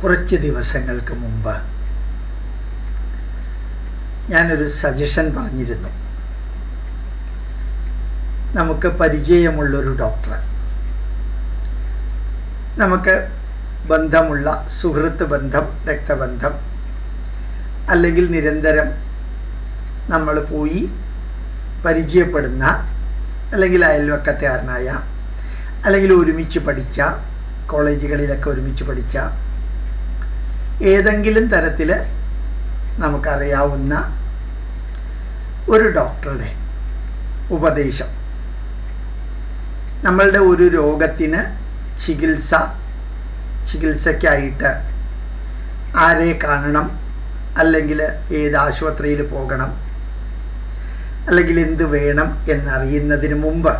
കുറച്ച് ദിവസങ്ങൾക്ക് മുമ്പ് ഞാനൊരു സജഷൻ പറഞ്ഞിരുന്നു നമുക്ക് പരിചയമുള്ളൊരു ഡോക്ടർ നമുക്ക് ബന്ധമുള്ള സുഹൃത്ത് ബന്ധം രക്തബന്ധം അല്ലെങ്കിൽ നിരന്തരം നമ്മൾ പോയി പരിചയപ്പെടുന്ന അല്ലെങ്കിൽ അയൽവക്കത്തുകാരനായ അല്ലെങ്കിൽ ഒരുമിച്ച് പഠിച്ച കോളേജുകളിലൊക്കെ ഒരുമിച്ച് പഠിച്ച ഏതെങ്കിലും തരത്തിൽ നമുക്കറിയാവുന്ന ഒരു ഡോക്ടറുടെ ഉപദേശം നമ്മളുടെ ഒരു രോഗത്തിന് ചികിത്സ ചികിത്സയ്ക്കായിട്ട് ആരെ കാണണം അല്ലെങ്കിൽ ഏത് ആശുപത്രിയിൽ പോകണം അല്ലെങ്കിൽ എന്ത് വേണം എന്നറിയുന്നതിന് മുമ്പ്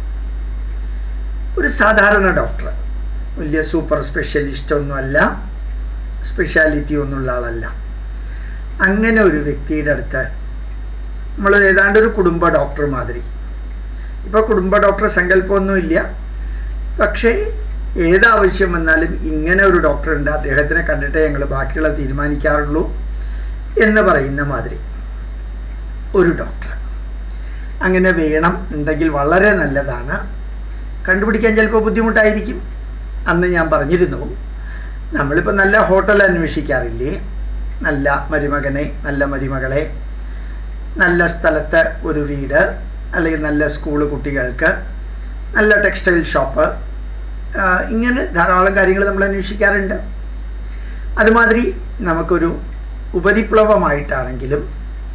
ഒരു സാധാരണ ഡോക്ടർ വലിയ സൂപ്പർ സ്പെഷ്യലിസ്റ്റ് ഒന്നുമല്ല സ്പെഷ്യാലിറ്റി ഒന്നുള്ള ആളല്ല അങ്ങനെ ഒരു വ്യക്തിയുടെ അടുത്ത് നമ്മൾ ഏതാണ്ട് ഒരു കുടുംബ ഡോക്ടർ മാതിരി ഇപ്പോൾ കുടുംബ ഡോക്ടർ സങ്കല്പമൊന്നുമില്ല പക്ഷേ ഏതാവശ്യം വന്നാലും ഇങ്ങനെ ഒരു ഡോക്ടർ ഉണ്ട് അദ്ദേഹത്തിനെ കണ്ടിട്ടേ ഞങ്ങൾ ബാക്കിയുള്ള തീരുമാനിക്കാറുള്ളൂ എന്ന് പറയുന്ന മാതിരി ഒരു ഡോക്ടർ അങ്ങനെ വേണം ഉണ്ടെങ്കിൽ വളരെ നല്ലതാണ് കണ്ടുപിടിക്കാൻ ചിലപ്പോൾ ബുദ്ധിമുട്ടായിരിക്കും അന്ന് ഞാൻ പറഞ്ഞിരുന്നു നമ്മളിപ്പോൾ നല്ല ഹോട്ടൽ അന്വേഷിക്കാറില്ലേ നല്ല മരുമകനെ നല്ല മരുമകളെ നല്ല സ്ഥലത്ത് ഒരു വീട് അല്ലെങ്കിൽ നല്ല സ്കൂള് കുട്ടികൾക്ക് നല്ല ടെക്സ്റ്റൈൽ ഷോപ്പ് ഇങ്ങനെ ധാരാളം കാര്യങ്ങൾ നമ്മൾ അന്വേഷിക്കാറുണ്ട് അതുമാതിരി നമുക്കൊരു ഉപരിപ്ലവമായിട്ടാണെങ്കിലും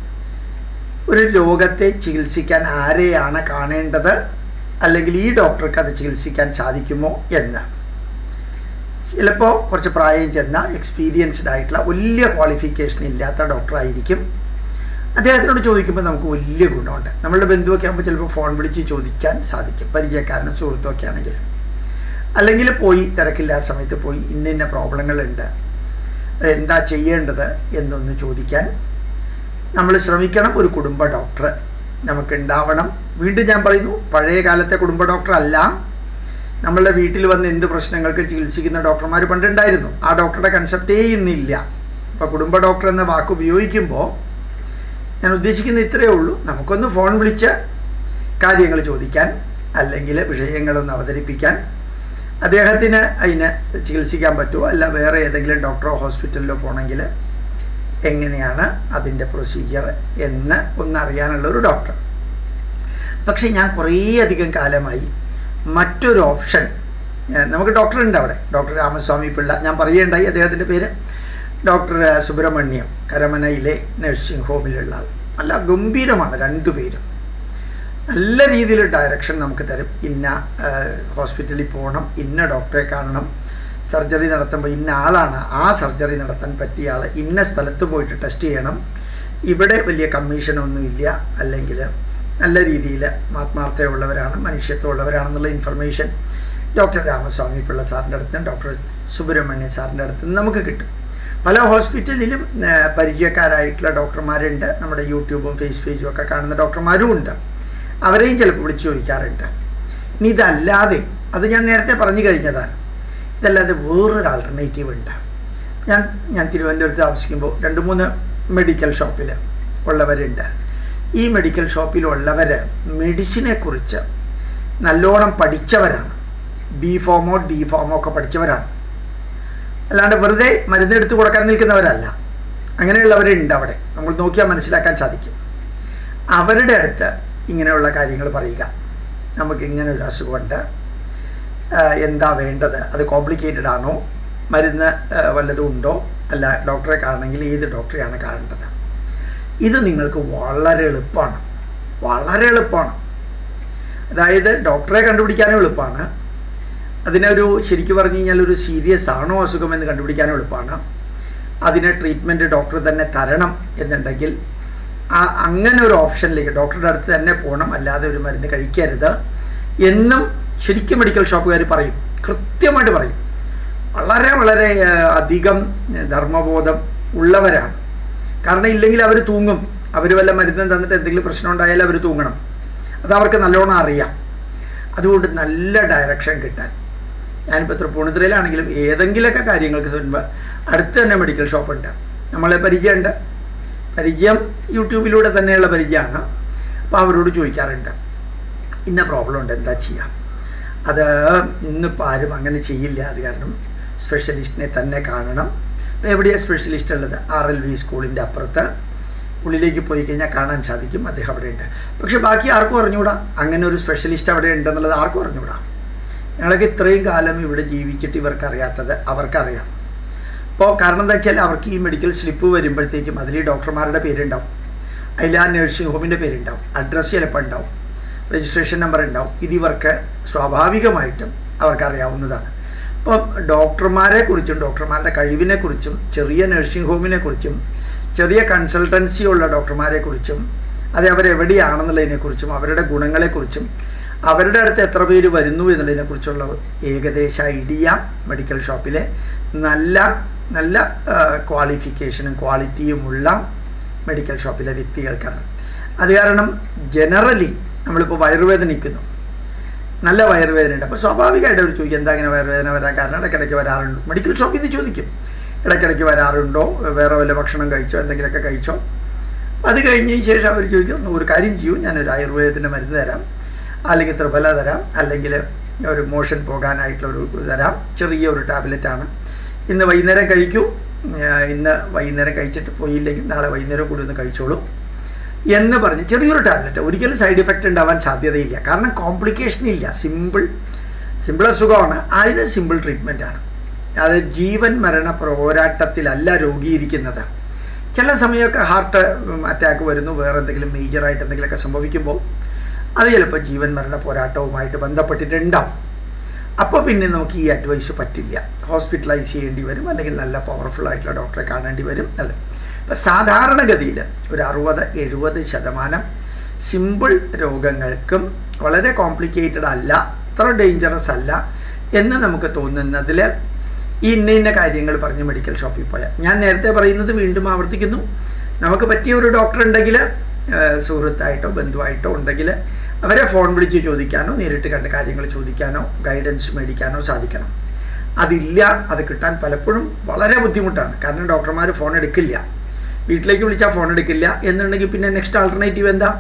ഒരു രോഗത്തെ ചികിത്സിക്കാൻ ആരെയാണ് കാണേണ്ടത് അല്ലെങ്കിൽ ഈ ഡോക്ടർക്ക് അത് ചികിത്സിക്കാൻ സാധിക്കുമോ എന്ന് ചിലപ്പോൾ കുറച്ച് പ്രായം ചെന്ന എക്സ്പീരിയൻസ്ഡ് ആയിട്ടുള്ള വലിയ ക്വാളിഫിക്കേഷൻ ഇല്ലാത്ത ഡോക്ടറായിരിക്കും അദ്ദേഹത്തിനോട് ചോദിക്കുമ്പോൾ നമുക്ക് വലിയ ഗുണമുണ്ട് നമ്മളുടെ ബന്ധുവൊക്കെ ആകുമ്പോൾ ചിലപ്പോൾ ഫോൺ വിളിച്ച് ചോദിക്കാൻ സാധിക്കും പരിചയക്കാരനും സുഹൃത്തുമൊക്കെ ആണെങ്കിൽ അല്ലെങ്കിൽ പോയി തിരക്കില്ലാത്ത സമയത്ത് പോയി ഇന്ന ഇന്ന പ്രോബ്ലങ്ങളുണ്ട് എന്താ ചെയ്യേണ്ടത് എന്നൊന്ന് ചോദിക്കാൻ നമ്മൾ ശ്രമിക്കണം ഒരു കുടുംബ ഡോക്ടർ നമുക്ക് ഉണ്ടാവണം വീണ്ടും ഞാൻ പറയുന്നു പഴയ കാലത്തെ കുടുംബ ഡോക്ടർ അല്ല നമ്മളുടെ വീട്ടിൽ വന്ന് എന്ത് പ്രശ്നങ്ങൾക്ക് ചികിത്സിക്കുന്ന ഡോക്ടർമാർ പണ്ടുണ്ടായിരുന്നു ആ ഡോക്ടറുടെ കൺസെപ്റ്റേ ഇന്നില്ല ഇപ്പോൾ കുടുംബ ഡോക്ടർ എന്ന വാക്ക് ഉപയോഗിക്കുമ്പോൾ ഞാൻ ഉദ്ദേശിക്കുന്ന ഇത്രയേ ഉള്ളൂ നമുക്കൊന്ന് ഫോൺ വിളിച്ച് കാര്യങ്ങൾ ചോദിക്കാൻ അല്ലെങ്കിൽ വിഷയങ്ങളൊന്ന് അവതരിപ്പിക്കാൻ അദ്ദേഹത്തിന് അതിന് ചികിത്സിക്കാൻ പറ്റുമോ അല്ല വേറെ ഏതെങ്കിലും ഡോക്ടറോ ഹോസ്പിറ്റലിലോ പോകണമെങ്കിൽ എങ്ങനെയാണ് അതിൻ്റെ പ്രൊസീജിയർ എന്ന് ഒന്നറിയാനുള്ള ഒരു ഡോക്ടർ പക്ഷേ ഞാൻ കുറേയധികം കാലമായി മറ്റൊരു ഓപ്ഷൻ നമുക്ക് ഡോക്ടർ ഉണ്ട് അവിടെ ഡോക്ടർ രാമസ്വാമി പിള്ള ഞാൻ പറയുകയുണ്ടായി അദ്ദേഹത്തിൻ്റെ പേര് ഡോക്ടർ സുബ്രഹ്മണ്യം കരമനയിലെ നഴ്സിംഗ് ഹോമിലുള്ള ആൾ നല്ല ഗംഭീരമാണ് രണ്ടുപേരും നല്ല രീതിയിൽ ഡയറക്ഷൻ നമുക്ക് തരും ഇന്ന ഹോസ്പിറ്റലിൽ പോകണം ഇന്ന ഡോക്ടറെ കാണണം സർജറി നടത്തുമ്പോൾ ഇന്ന ആളാണ് ആ സർജറി നടത്താൻ പറ്റിയ ആൾ ഇന്ന സ്ഥലത്ത് പോയിട്ട് ടെസ്റ്റ് ചെയ്യണം ഇവിടെ വലിയ കമ്മീഷനൊന്നുമില്ല അല്ലെങ്കിൽ നല്ല രീതിയിൽ ആത്മാർത്ഥമുള്ളവരാണ് മനുഷ്യത്വമുള്ളവരാണെന്നുള്ള ഇൻഫർമേഷൻ ഡോക്ടർ രാമസ്വാമി പിള്ള സാറിൻ്റെ അടുത്തും ഡോക്ടർ സുബ്രഹ്മണ്യ സാറിൻ്റെ അടുത്തും നമുക്ക് കിട്ടും പല ഹോസ്പിറ്റലിലും പരിചയക്കാരായിട്ടുള്ള ഡോക്ടർമാരുണ്ട് നമ്മുടെ യൂട്യൂബും ഫേസ് പേജും ഒക്കെ കാണുന്ന ഡോക്ടർമാരും ഉണ്ട് അവരെയും ചിലപ്പോൾ വിളിച്ചു ചോദിക്കാറുണ്ട് ഇനി ഇതല്ലാതെ അത് ഞാൻ നേരത്തെ പറഞ്ഞു കഴിഞ്ഞതാണ് ഇതല്ലാതെ വേറൊരു ആൾട്ടർനേറ്റീവ് ഉണ്ട് ഞാൻ ഞാൻ തിരുവനന്തപുരത്ത് താമസിക്കുമ്പോൾ രണ്ട് മൂന്ന് മെഡിക്കൽ ഷോപ്പിൽ ഉള്ളവരുണ്ട് ഈ മെഡിക്കൽ ഷോപ്പിലുള്ളവർ മെഡിസിനെ കുറിച്ച് നല്ലോണം പഠിച്ചവരാണ് ബി ഫോമോ ഡി ഫോമോ ഒക്കെ പഠിച്ചവരാണ് അല്ലാണ്ട് വെറുതെ മരുന്ന് എടുത്ത് കൊടുക്കാൻ നിൽക്കുന്നവരല്ല അങ്ങനെയുള്ളവരുണ്ട് അവിടെ നമ്മൾ നോക്കിയാൽ മനസ്സിലാക്കാൻ സാധിക്കും അവരുടെ അടുത്ത് ഇങ്ങനെയുള്ള കാര്യങ്ങൾ പറയുക നമുക്ക് ഇങ്ങനെ ഒരു അസുഖമുണ്ട് എന്താ വേണ്ടത് അത് കോംപ്ലിക്കേറ്റഡ് ആണോ മരുന്ന് വല്ലതും ഉണ്ടോ അല്ല ഡോക്ടറെ കാണണമെങ്കിൽ ഏത് ഡോക്ടറെയാണ് കാണേണ്ടത് ഇത് നിങ്ങൾക്ക് വളരെ എളുപ്പമാണ് വളരെ എളുപ്പമാണ് അതായത് ഡോക്ടറെ കണ്ടുപിടിക്കാനും എളുപ്പമാണ് അതിനൊരു ശരിക്കും പറഞ്ഞു കഴിഞ്ഞാൽ ഒരു സീരിയസ് ആണോ അസുഖം എന്ന് കണ്ടുപിടിക്കാനും എളുപ്പമാണ് അതിന് ട്രീറ്റ്മെൻറ്റ് ഡോക്ടർ തന്നെ തരണം എന്നുണ്ടെങ്കിൽ ആ അങ്ങനെ ഒരു ഓപ്ഷനിലേക്ക് ഡോക്ടറുടെ അടുത്ത് തന്നെ പോകണം അല്ലാതെ ഒരു മരുന്ന് കഴിക്കരുത് എന്നും ശരിക്കും മെഡിക്കൽ ഷോപ്പുകാർ പറയും കൃത്യമായിട്ട് പറയും വളരെ വളരെ അധികം ധർമ്മബോധം ഉള്ളവരാണ് കാരണം ഇല്ലെങ്കിൽ അവർ തൂങ്ങും അവർ വല്ല മരുന്നും തന്നിട്ട് എന്തെങ്കിലും പ്രശ്നം ഉണ്ടായാലും അവർ തൂങ്ങണം അത് അവർക്ക് നല്ലോണം അറിയാം അതുകൊണ്ട് നല്ല ഡയറക്ഷൻ കിട്ടാൻ ഞാനിപ്പോൾ തൃപ്പൂണിത്തുറയിലാണെങ്കിലും ഏതെങ്കിലുമൊക്കെ കാര്യങ്ങൾക്ക് വരുമ്പോൾ അടുത്ത് തന്നെ മെഡിക്കൽ ഷോപ്പുണ്ട് നമ്മളെ പരിചയമുണ്ട് പരിചയം യൂട്യൂബിലൂടെ തന്നെയുള്ള പരിചയമാണ് അപ്പോൾ അവരോട് ചോദിക്കാറുണ്ട് ഇന്ന പ്രോബ്ലം ഉണ്ട് എന്താ ചെയ്യാം അത് ഇന്നിപ്പോൾ ആരും അങ്ങനെ ചെയ്യില്ല അത് കാരണം സ്പെഷ്യലിസ്റ്റിനെ തന്നെ കാണണം ഇപ്പോൾ എവിടെയാണ് സ്പെഷ്യലിസ്റ്റ് ഉള്ളത് ആർ എൽ വി സ്കൂളിൻ്റെ അപ്പുറത്ത് ഉള്ളിലേക്ക് പോയി കഴിഞ്ഞാൽ കാണാൻ സാധിക്കും അദ്ദേഹം അവിടെ ഉണ്ട് പക്ഷെ ബാക്കി ആർക്കും അറിഞ്ഞുകൂടാ അങ്ങനെ ഒരു സ്പെഷ്യലിസ്റ്റ് അവിടെ ഉണ്ടെന്നുള്ളത് ആർക്കും അറിഞ്ഞുകൂടാ ഞങ്ങളൊക്കെ ഇത്രയും കാലം ഇവിടെ ജീവിച്ചിട്ട് ഇവർക്ക് അറിയാത്തത് അവർക്കറിയാം അപ്പോൾ കാരണം എന്താ വെച്ചാൽ അവർക്ക് ഈ മെഡിക്കൽ സ്ലിപ്പ് വരുമ്പോഴത്തേക്കും അതിൽ ഈ ഡോക്ടർമാരുടെ പേരുണ്ടാവും അതിൽ ആ നഴ്സിംഗ് ഹോമിൻ്റെ പേരുണ്ടാവും അഡ്രസ്സ് ചിലപ്പോൾ ഉണ്ടാവും രജിസ്ട്രേഷൻ നമ്പർ ഉണ്ടാവും ഇത് ഇവർക്ക് സ്വാഭാവികമായിട്ടും അവർക്കറിയാവുന്നതാണ് അപ്പം ഡോക്ടർമാരെ കുറിച്ചും ഡോക്ടർമാരുടെ കഴിവിനെ കുറിച്ചും ചെറിയ നഴ്സിംഗ് ഹോമിനെ കുറിച്ചും ചെറിയ കൺസൾട്ടൻസി ഉള്ള ഡോക്ടർമാരെ കുറിച്ചും അത് അവരെവിടെയാണെന്നുള്ളതിനെക്കുറിച്ചും അവരുടെ ഗുണങ്ങളെക്കുറിച്ചും അവരുടെ അടുത്ത് എത്ര പേര് വരുന്നു എന്നുള്ളതിനെക്കുറിച്ചുള്ള ഏകദേശ ഐഡിയ മെഡിക്കൽ ഷോപ്പിലെ നല്ല നല്ല ക്വാളിഫിക്കേഷനും ക്വാളിറ്റിയുമുള്ള മെഡിക്കൽ ഷോപ്പിലെ വ്യക്തികൾക്കാണ് അത് കാരണം ജനറലി നമ്മളിപ്പോൾ വയറുവേദനിക്കുന്നു നല്ല വയറുവേദന ഉണ്ട് അപ്പോൾ സ്വാഭാവികമായിട്ട് അവർ ചോദിക്കും എന്താ ഇങ്ങനെ വയറുവേദന വരാൻ കാരണം ഇടയ്ക്കിടയ്ക്ക് വരാറുണ്ട് മെഡിക്കൽ ഷോപ്പിൽ നിന്ന് ചോദിക്കും ഇടയ്ക്കിടയ്ക്ക് വരാറുണ്ടോ വേറെ വല്ല ഭക്ഷണം കഴിച്ചോ എന്തെങ്കിലുമൊക്കെ കഴിച്ചോ അത് കഴിഞ്ഞതിന് ശേഷം അവർ ചോദിക്കും ഒരു കാര്യം ചെയ്യൂ ഞാനൊരു ആയുർവേദത്തിൻ്റെ മരുന്ന് തരാം അല്ലെങ്കിൽ ത്രിഫല തരാം അല്ലെങ്കിൽ ഒരു മോഷൻ പോകാനായിട്ടുള്ള ഒരു തരാം ചെറിയ ഒരു ടാബ്ലറ്റാണ് ഇന്ന് വൈകുന്നേരം കഴിക്കൂ ഇന്ന് വൈകുന്നേരം കഴിച്ചിട്ട് പോയില്ലെങ്കിൽ നാളെ വൈകുന്നേരം കൂടി ഒന്ന് കഴിച്ചോളൂ എന്ന് പറഞ്ഞ് ചെറിയൊരു ടാബ്ലറ്റ് ഒരിക്കലും സൈഡ് ഇഫക്റ്റ് ഉണ്ടാവാൻ സാധ്യതയില്ല കാരണം കോംപ്ലിക്കേഷൻ ഇല്ല സിമ്പിൾ സിമ്പിൾ അസുഖമാണ് അതിന് സിമ്പിൾ ട്രീറ്റ്മെൻ്റ് ആണ് അത് ജീവൻ മരണ പോരാട്ടത്തിലല്ല രോഗിയിരിക്കുന്നത് ചില സമയമൊക്കെ ഹാർട്ട് അറ്റാക്ക് വരുന്നു വേറെ എന്തെങ്കിലും മേജറായിട്ട് എന്തെങ്കിലുമൊക്കെ സംഭവിക്കുമ്പോൾ അത് ചിലപ്പോൾ ജീവൻ മരണ പോരാട്ടവുമായിട്ട് ബന്ധപ്പെട്ടിട്ടുണ്ടാവും അപ്പോൾ പിന്നെ നമുക്ക് ഈ അഡ്വൈസ് പറ്റില്ല ഹോസ്പിറ്റലൈസ് ചെയ്യേണ്ടി വരും അല്ലെങ്കിൽ നല്ല പവർഫുൾ ആയിട്ടുള്ള ഡോക്ടറെ കാണേണ്ടി വരും അല്ല ഇപ്പം സാധാരണഗതിയിൽ ഒരു അറുപത് എഴുപത് ശതമാനം സിമ്പിൾ രോഗങ്ങൾക്കും വളരെ കോംപ്ലിക്കേറ്റഡ് അല്ല അത്ര ഡേഞ്ചറസ് അല്ല എന്ന് നമുക്ക് തോന്നുന്നതിൽ ഈ ഇന്ന ഇന്ന കാര്യങ്ങൾ പറഞ്ഞ് മെഡിക്കൽ ഷോപ്പിൽ പോയാൽ ഞാൻ നേരത്തെ പറയുന്നത് വീണ്ടും ആവർത്തിക്കുന്നു നമുക്ക് പറ്റിയ ഒരു ഡോക്ടർ ഉണ്ടെങ്കിൽ സുഹൃത്തായിട്ടോ ബന്ധുവായിട്ടോ ഉണ്ടെങ്കിൽ അവരെ ഫോൺ വിളിച്ച് ചോദിക്കാനോ നേരിട്ട് കണ്ട കാര്യങ്ങൾ ചോദിക്കാനോ ഗൈഡൻസ് മേടിക്കാനോ സാധിക്കണം അതില്ല അത് കിട്ടാൻ പലപ്പോഴും വളരെ ബുദ്ധിമുട്ടാണ് കാരണം ഡോക്ടർമാർ ഫോൺ എടുക്കില്ല വീട്ടിലേക്ക് വിളിച്ചാൽ ഫോൺ എടുക്കില്ല എന്നുണ്ടെങ്കിൽ പിന്നെ നെക്സ്റ്റ് ആൾട്ടർനേറ്റീവ് എന്താ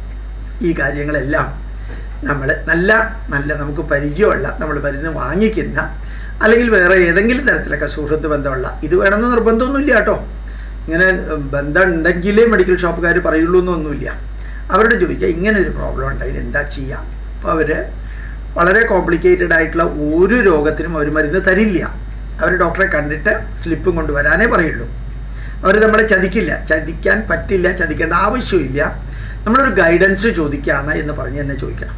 ഈ കാര്യങ്ങളെല്ലാം നമ്മൾ നല്ല നല്ല നമുക്ക് പരിചയമുള്ള നമ്മൾ മരുന്ന് വാങ്ങിക്കുന്ന അല്ലെങ്കിൽ വേറെ ഏതെങ്കിലും തരത്തിലൊക്കെ സുഹൃത്ത് ബന്ധമുള്ള ഇത് വേണമെന്ന് നിർബന്ധമൊന്നുമില്ല കേട്ടോ ഇങ്ങനെ ബന്ധം ഉണ്ടെങ്കിലേ മെഡിക്കൽ ഷോപ്പുകാർ പറയുള്ളൂ എന്നൊന്നുമില്ല അവരോട് ചോദിക്കുക ഇങ്ങനെ ഒരു പ്രോബ്ലം ഉണ്ട് അതിന് എന്താ ചെയ്യാം അപ്പോൾ അവർ വളരെ കോംപ്ലിക്കേറ്റഡ് ആയിട്ടുള്ള ഒരു രോഗത്തിനും അവർ മരുന്ന് തരില്ല അവർ ഡോക്ടറെ കണ്ടിട്ട് സ്ലിപ്പും കൊണ്ടുവരാനേ പറയുള്ളൂ അവർ നമ്മളെ ചതിക്കില്ല ചതിക്കാൻ പറ്റില്ല ചതിക്കേണ്ട ആവശ്യമില്ല നമ്മളൊരു ഗൈഡൻസ് ചോദിക്കുകയാണ് എന്ന് പറഞ്ഞ് തന്നെ ചോദിക്കണം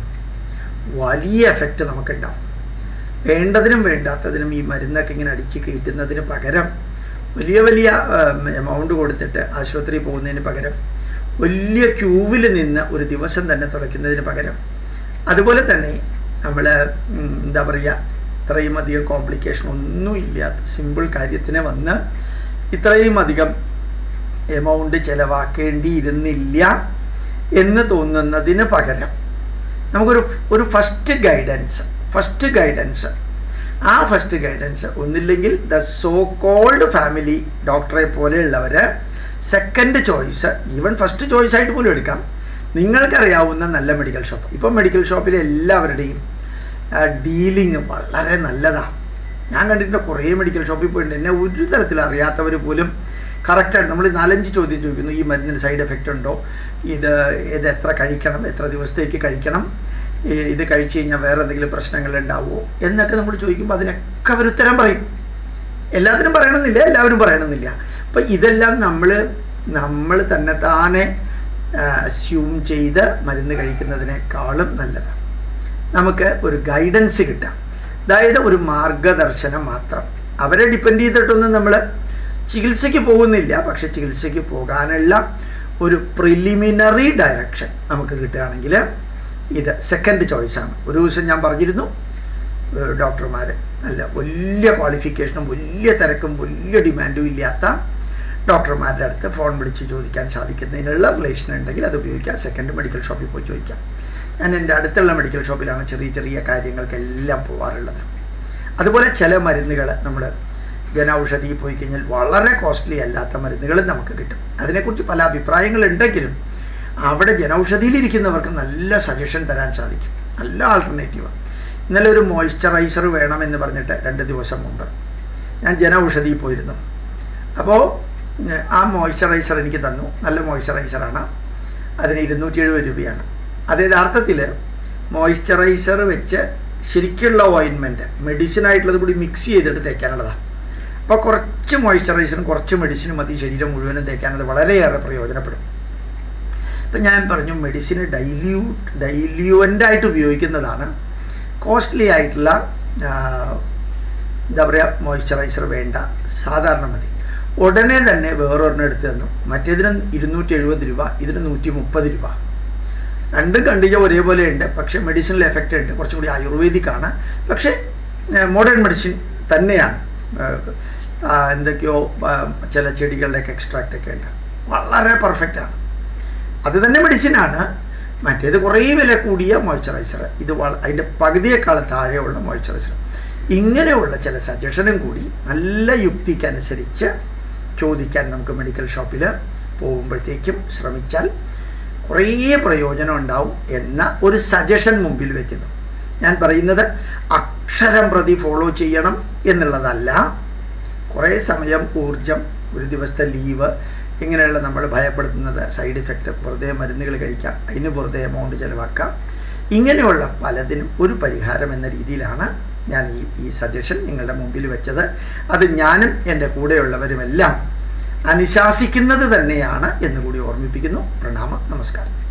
വലിയ എഫക്റ്റ് നമുക്കുണ്ടാവും വേണ്ടതിനും വേണ്ടാത്തതിനും ഈ മരുന്നൊക്കെ ഇങ്ങനെ അടിച്ച് കയറ്റുന്നതിന് പകരം വലിയ വലിയ എമൗണ്ട് കൊടുത്തിട്ട് ആശുപത്രിയിൽ പോകുന്നതിന് പകരം വലിയ ക്യൂവിൽ നിന്ന് ഒരു ദിവസം തന്നെ തുടയ്ക്കുന്നതിന് പകരം അതുപോലെ തന്നെ നമ്മൾ എന്താ പറയുക ഇത്രയും അധികം കോംപ്ലിക്കേഷൻ ഒന്നും ഇല്ലാത്ത സിമ്പിൾ കാര്യത്തിന് വന്ന് ഇത്രയും അധികം എമൗണ്ട് ചിലവാക്കേണ്ടിയിരുന്നില്ല എന്ന് തോന്നുന്നതിന് പകരം നമുക്കൊരു ഒരു ഫസ്റ്റ് ഗൈഡൻസ് ഫസ്റ്റ് ഗൈഡൻസ് ആ ഫസ്റ്റ് ഗൈഡൻസ് ഒന്നില്ലെങ്കിൽ ദ സോ കോൾഡ് ഫാമിലി ഡോക്ടറെ പോലെയുള്ളവർ second choice even first choice ആയിട്ട് പോലും എടുക്കാം നിങ്ങൾക്കറിയാവുന്ന നല്ല മെഡിക്കൽ ഷോപ്പ് ഇപ്പം മെഡിക്കൽ ഷോപ്പിലെ എല്ലാവരുടെയും ഡീലിങ് വളരെ നല്ലതാണ് ഞാൻ കണ്ടിട്ടുണ്ട് കുറേ മെഡിക്കൽ ഷോപ്പിൽ പോയിട്ടുണ്ട് എന്നെ ഒരു തരത്തിൽ അറിയാത്തവർ പോലും കറക്റ്റായിട്ട് നമ്മൾ നാലഞ്ച് ചോദ്യം ചോദിക്കുന്നു ഈ മരുന്നിന് സൈഡ് എഫക്റ്റ് ഉണ്ടോ ഇത് ഇത് എത്ര കഴിക്കണം എത്ര ദിവസത്തേക്ക് കഴിക്കണം ഇത് കഴിച്ചു കഴിഞ്ഞാൽ വേറെ എന്തെങ്കിലും പ്രശ്നങ്ങൾ ഉണ്ടാവുമോ എന്നൊക്കെ നമ്മൾ ചോദിക്കുമ്പോൾ അതിനൊക്കെ അവർ ഉത്തരം പറയും എല്ലാത്തിനും പറയണമെന്നില്ല എല്ലാവരും പറയണമെന്നില്ല അപ്പം ഇതെല്ലാം നമ്മൾ നമ്മൾ തന്നെ താനെ അസ്യൂം ചെയ്ത് മരുന്ന് കഴിക്കുന്നതിനേക്കാളും നല്ലതാണ് നമുക്ക് ഒരു ഗൈഡൻസ് കിട്ടാം അതായത് ഒരു മാർഗദർശനം മാത്രം അവരെ ഡിപ്പെൻഡ് ചെയ്തിട്ടൊന്നും നമ്മൾ ചികിത്സയ്ക്ക് പോകുന്നില്ല പക്ഷെ ചികിത്സയ്ക്ക് പോകാനുള്ള ഒരു പ്രിലിമിനറി ഡയറക്ഷൻ നമുക്ക് കിട്ടുകയാണെങ്കിൽ ഇത് സെക്കൻഡ് ചോയ്സാണ് ഒരു ദിവസം ഞാൻ പറഞ്ഞിരുന്നു ഡോക്ടർമാർ നല്ല വലിയ ക്വാളിഫിക്കേഷനും വലിയ തിരക്കും വലിയ ഡിമാൻഡും ഇല്ലാത്ത ഡോക്ടർമാരുടെ അടുത്ത് ഫോൺ വിളിച്ച് ചോദിക്കാൻ സാധിക്കുന്നതിനുള്ള റിലേഷൻ ഉണ്ടെങ്കിൽ അത് ഉപയോഗിക്കാം സെക്കൻഡ് മെഡിക്കൽ ഷോപ്പിൽ പോയി ചോദിക്കാം ഞാൻ എൻ്റെ അടുത്തുള്ള മെഡിക്കൽ ഷോപ്പിലാണ് ചെറിയ ചെറിയ കാര്യങ്ങൾക്കെല്ലാം പോകാറുള്ളത് അതുപോലെ ചില മരുന്നുകൾ നമ്മൾ ജനൌഷധി പോയി കഴിഞ്ഞാൽ വളരെ കോസ്റ്റ്ലി അല്ലാത്ത മരുന്നുകളും നമുക്ക് കിട്ടും അതിനെക്കുറിച്ച് പല അഭിപ്രായങ്ങളുണ്ടെങ്കിലും അവിടെ ജനൌഷധിയിലിരിക്കുന്നവർക്ക് നല്ല സജഷൻ തരാൻ സാധിക്കും നല്ല ആൾട്ടർനേറ്റീവ് ഇന്നലെ ഒരു മോയ്സ്ചറൈസർ വേണമെന്ന് പറഞ്ഞിട്ട് രണ്ട് ദിവസം മുമ്പ് ഞാൻ ജനൌഷധിയിൽ പോയിരുന്നു അപ്പോൾ ആ മോയ്സ്ചറൈസർ എനിക്ക് തന്നു നല്ല മോയ്സ്ചറൈസറാണ് അതിന് ഇരുന്നൂറ്റി എഴുപത് രൂപയാണ് അത് യഥാർത്ഥത്തിൽ മോയ്സ്ചറൈസർ വെച്ച് ശരിക്കുള്ള ഓയിൻമെൻറ്റ് മെഡിസിനായിട്ടുള്ളത് കൂടി മിക്സ് ചെയ്തിട്ട് തേക്കാനുള്ളതാണ് അപ്പോൾ കുറച്ച് മോയ്സ്ചറൈസറും കുറച്ച് മെഡിസിനും മതി ശരീരം മുഴുവനും തേക്കാനത് വളരെയേറെ പ്രയോജനപ്പെടും ഇപ്പം ഞാൻ പറഞ്ഞു മെഡിസിന് ഡൈല്യൂട്ട് ഡൈല്യൂവൻ്റായിട്ട് ഉപയോഗിക്കുന്നതാണ് കോസ്റ്റ്ലി ആയിട്ടുള്ള എന്താ പറയുക മോയ്സ്ചറൈസർ വേണ്ട സാധാരണ മതി ഉടനെ തന്നെ വേറൊരെണ്ണം എടുത്ത് തന്നു മറ്റേതിന് ഇരുന്നൂറ്റി എഴുപത് രൂപ ഇതിന് നൂറ്റി മുപ്പത് രൂപ രണ്ടും കണ്ടിച്ച ഒരേപോലെ ഉണ്ട് പക്ഷേ മെഡിസിനൽ എഫക്റ്റ് ഉണ്ട് കുറച്ചും കൂടി ആയുർവേദിക്കാണ് പക്ഷേ മോഡേൺ മെഡിസിൻ തന്നെയാണ് എന്തൊക്കെയോ ചില ചെടികളുടെയൊക്കെ എക്സ്ട്രാക്റ്റ് ഒക്കെ ഉണ്ട് വളരെ പെർഫെക്റ്റാണ് അത് തന്നെ മെഡിസിനാണ് മറ്റേത് കുറേ വില കൂടിയ മോയ്സ്ചറൈസർ ഇത് അതിൻ്റെ പകുതിയേക്കാളും താഴെയുള്ള മോയ്സ്ചറൈസർ ഇങ്ങനെയുള്ള ചില സജഷനും കൂടി നല്ല യുക്തിക്കനുസരിച്ച് ചോദിക്കാൻ നമുക്ക് മെഡിക്കൽ ഷോപ്പിൽ പോകുമ്പോഴത്തേക്കും ശ്രമിച്ചാൽ കുറേ പ്രയോജനം ഉണ്ടാവും എന്ന ഒരു സജഷൻ മുമ്പിൽ വയ്ക്കുന്നു ഞാൻ പറയുന്നത് അക്ഷരം പ്രതി ഫോളോ ചെയ്യണം എന്നുള്ളതല്ല കുറേ സമയം ഊർജം ഒരു ദിവസത്തെ ലീവ് ഇങ്ങനെയുള്ള നമ്മൾ ഭയപ്പെടുത്തുന്നത് സൈഡ് ഇഫക്റ്റ് വെറുതെ മരുന്നുകൾ കഴിക്കാം അതിന് വെറുതെ എമൗണ്ട് ചിലവാക്കാം ഇങ്ങനെയുള്ള പലതിനും ഒരു പരിഹാരം എന്ന രീതിയിലാണ് ഞാൻ ഈ ഈ സജഷൻ നിങ്ങളുടെ മുമ്പിൽ വെച്ചത് അത് ഞാനും എൻ്റെ കൂടെയുള്ളവരുമെല്ലാം അനുശാസിക്കുന്നത് തന്നെയാണ് എന്നുകൂടി ഓർമ്മിപ്പിക്കുന്നു പ്രണാമം നമസ്കാരം